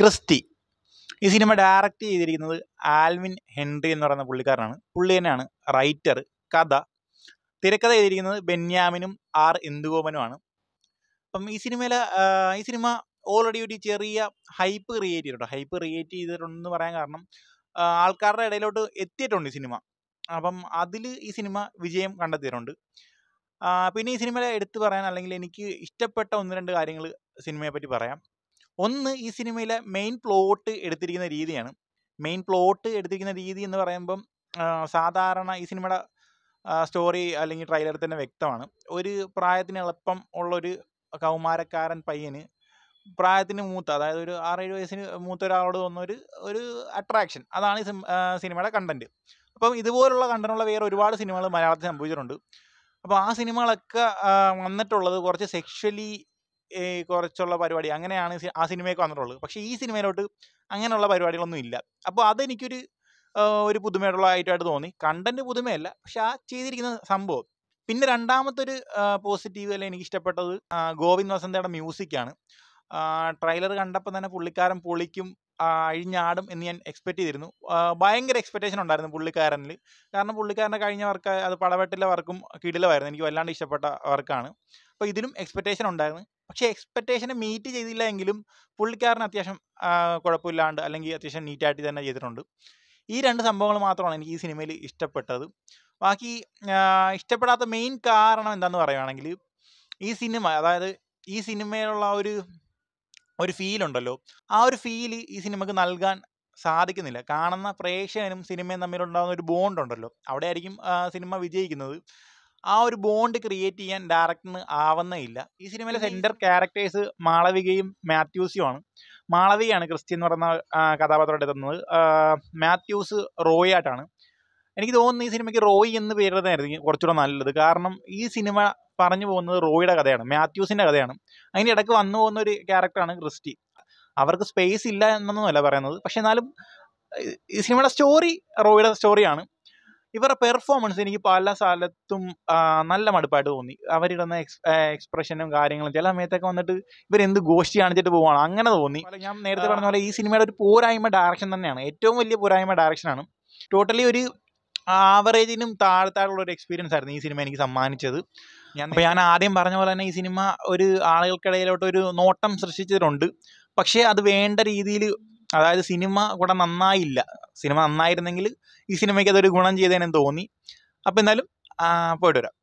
Christy ഈ cinema direct ചെയ്തിരിക്കുന്നത് Alvin Henry എന്ന് പറയുന്ന പുള്ളിക്കാരനാണ് പുള്ളി തന്നെയാണ് റൈറ്റർ കഥ തിരക്കഥ ചെയ്തിരിക്കുന്നത് ബെന്യാമിനും ആർ ഇന്ദുഗോപനുമാണ് അപ്പം ഈ സിനിമയിലെ ആ, ഈ സിനിമ ഓൾറെഡി ഒരു ചെറിയ ഹൈപ്പ് ക്രിയേറ്റ് ചെയ്തിട്ടുണ്ട് ഹൈപ്പ് ക്രിയേറ്റ് ചെയ്തിട്ടുണ്ടെന്ന് പറയാൻ കാരണം ആ, ആൾക്കാരുടെ ഇടയിലോട്ട് എത്തിയിട്ടുണ്ട് ഈ സിനിമ അപ്പം അതിൽ ഈ സിനിമ വിജയം കണ്ടെത്തിയിട്ടുണ്ട് ആ, പിന്നെ ഈ സിനിമയിലെ എടുത്തു പറയാൻ അല്ലെങ്കിൽ എനിക്ക് ഇഷ്ടപ്പെട്ട ഒന്ന് രണ്ട് കാര്യങ്ങൾ സിനിമയെ പറ്റി പറയാം ഒന്ന് ഈ സിനിമയിലെ മെയിൻ പ്ലോട്ട് എടുത്തിരിക്കുന്ന രീതിയാണ് മെയിൻ പ്ലോട്ട് എടുത്തിരിക്കുന്ന രീതി എന്ന് പറയുമ്പം ആ, സാധാരണ ഈ സിനിമയുടെ സ്റ്റോറി അല്ലെങ്കിൽ ട്രെയിലറിൽ തന്നെ വ്യക്തമാണ് ഒരു പ്രായത്തിന് എളുപ്പം ഉള്ളൊരു കൗമാരക്കാരൻ പയ്യന് പ്രായത്തിന് മൂത്ത അതായത് ഒരു ആറേഴ് വയസ്സിന് മൂത്ത ഒരാളോട് തോന്നുന്ന ഒരു ഒരു അട്രാക്ഷൻ അതാണ് ഈ സിം- ആ, സിനിമയുടെ കണ്ടന്റ് അപ്പം ഇതുപോലുള്ള കണ്ടന്റുള്ള വേറെ ഒരുപാട് സിനിമകൾ മലയാളത്തിൽ സംഭവിച്ചിട്ടുണ്ട് അപ്പോൾ ആ സിനിമകളൊക്കെ ആ, വന്നിട്ടുള്ളത് കുറച്ച് സെക്ഷലി കുറച്ചുള്ള പരിപാടി അങ്ങനെയാണ് സി- ആ സിനിമയൊക്കെ വന്നിട്ടുള്ളത് പക്ഷേ ഈ സിനിമയിലോട്ട് അങ്ങനെയുള്ള പരിപാടികളൊന്നും ഇല്ല അപ്പോൾ അതെനിക്കൊരു ആ, ഒരു പുതുമയുള്ള ആയിട്ടായിട്ട് തോന്നി കണ്ടന്റ് പുതുമയല്ല പക്ഷെ ആ ചെയ്തിരിക്കുന്ന സംഭവം പിന്നെ രണ്ടാമത്തെ ഒരു പോസിറ്റീവ് അല്ലെങ്കിൽ എനിക്ക് ഇഷ്ടപ്പെട്ടത് ആ, ഗോവിന്ദ് വസന്തയുടെ മ്യൂസിക്കാണ് ട്രെയിലർ കണ്ടപ്പോൾ തന്നെ പുള്ളിക്കാരൻ പൊളിക്കും ആ, അഴിഞ്ഞാടും എന്ന് ഞാൻ എക്സ്പെക്ട് ചെയ്തിരുന്നു ആ, ഭയങ്കര എക്സ്പെക്റ്റേഷൻ ഉണ്ടായിരുന്നു പുള്ളിക്കാരനിൽ കാരണം പുള്ളിക്കാരൻ്റെ കഴിഞ്ഞ വർക്ക് അത് പടവെട്ടിലെ വർക്കും കിടിലമായിരുന്നു എനിക്ക് വല്ലാണ്ട് ഇഷ്ടപ്പെട്ട വർക്കാണ് അപ്പോൾ ഇതിലും എക്സ്പെക്റ്റേഷൻ ഉണ്ടായിരുന്നു പക്ഷേ എക്സ്പെക്റ്റേഷനെ മീറ്റ് ചെയ്തില്ല എങ്കിലും പുള്ളിക്കാരൻ അത്യാവശ്യം ആ, കുഴപ്പമില്ലാണ്ട് അല്ലെങ്കിൽ അത്യാവശ്യം നീറ്റായിട്ട് തന്നെ ചെയ്തിട്ടുണ്ട് ഈ രണ്ട് സംഭവങ്ങൾ മാത്രമാണ് എനിക്ക് ഈ സിനിമയിൽ ഇഷ്ടപ്പെട്ടത് ബാക്കി ആ, ഇഷ്ടപ്പെടാത്ത മെയിൻ കാരണം എന്താന്ന് പറയുകയാണെങ്കിൽ ഈ സിനിമ അതായത് ഈ സിനിമയിലുള്ള ആ ഒരു ഒരു ഫീൽ ഉണ്ടല്ലോ ആ ഒരു ഫീൽ ഈ സിനിമക്ക് നൽകാൻ സാധിക്കുന്നില്ല കാണുന്ന പ്രേക്ഷകനും സിനിമയും തമ്മിലുണ്ടാകുന്ന ഒരു ബോണ്ട് ഉണ്ടല്ലോ അവിടെ ആയിരിക്കും ആ, സിനിമ വിജയിക്കുന്നത് ആ ഒരു ബോണ്ട് ക്രിയേറ്റ് ചെയ്യാൻ ഡയറക്ടറിന് ആവുന്നേയില്ല ഈ സിനിമയിലെ സെന്റർ ക്യാരക്ടേഴ്സ് മാളവികയും മാത്യൂസുമാണ് മാളവികയാണ് ക്രിസ്ത്യൻ എന്ന് പറയുന്ന ആ, കഥാപാത്രമായിട്ട് എത്തുന്നത് ആ, മാത്യൂസ് റോയ് ആയിട്ടാണ് എനിക്ക് തോന്നുന്നു ഈ സിനിമയ്ക്ക് റോയ് എന്ന് പേരിടുന്നതായിരിക്കും കുറച്ചുകൂടെ നല്ലത് കാരണം ഈ സിനിമ പറഞ്ഞു പോകുന്നത് റോയുടെ കഥയാണ് മാത്യൂസിന്റെ കഥയാണ് അതിൻ്റെ ഇടയ്ക്ക് വന്നു പോകുന്ന ഒരു ക്യാരക്ടറാണ് ക്രിസ്റ്റി അവർക്ക് സ്പേസ് ഇല്ല എന്നൊന്നുമല്ല പറയുന്നത് പക്ഷെ എന്നാലും ഈ- ഈ സിനിമയുടെ സ്റ്റോറി റോയുടെ സ്റ്റോറിയാണ് ഇവരുടെ പെർഫോമൻസ് എനിക്ക് പല സ്ഥലത്തും ആ, നല്ല മടുപ്പായിട്ട് തോന്നി അവരിടുന്ന എക്സ് എക്സ്പ്രഷനും കാര്യങ്ങളും ചില സമയത്തൊക്കെ വന്നിട്ട് ഇവരെന്ത് ഗോഷ്ടി കാണിച്ചിട്ട് പോവാണ് അങ്ങനെ തോന്നി പോലെ ഞാൻ നേരത്തെ പറഞ്ഞ പോലെ ഈ സിനിമയുടെ ഒരു പോരായ്മ ഡയറക്ഷൻ തന്നെയാണ് ഏറ്റവും വലിയ പോരായ്മ ഡയറക്ഷനാണ് ടോട്ടലി ഒരു ആവറേജിനും താഴത്താഴുള്ള ഒരു എക്സ്പീരിയൻസ് ആയിരുന്നു ഈ സിനിമ എനിക്ക് സമ്മാനിച്ചത് ഞാൻ അപ്പോൾ ഞാൻ ആദ്യം പറഞ്ഞ പോലെ തന്നെ ഈ സിനിമ ഒരു ആളുകൾക്കിടയിലോട്ട് ഒരു നോട്ടം സൃഷ്ടിച്ചിട്ടുണ്ട് പക്ഷേ അത് വേണ്ട രീതിയിൽ അതായത് സിനിമ കൂടെ നന്നായില്ല സിനിമ നന്നായിരുന്നെങ്കിൽ ഈ സിനിമയ്ക്ക് അതൊരു ഗുണം ചെയ്തേനെന്ന് തോന്നി അപ്പോൾ എന്തായാലും ആ, പോയിട്ട് വരാം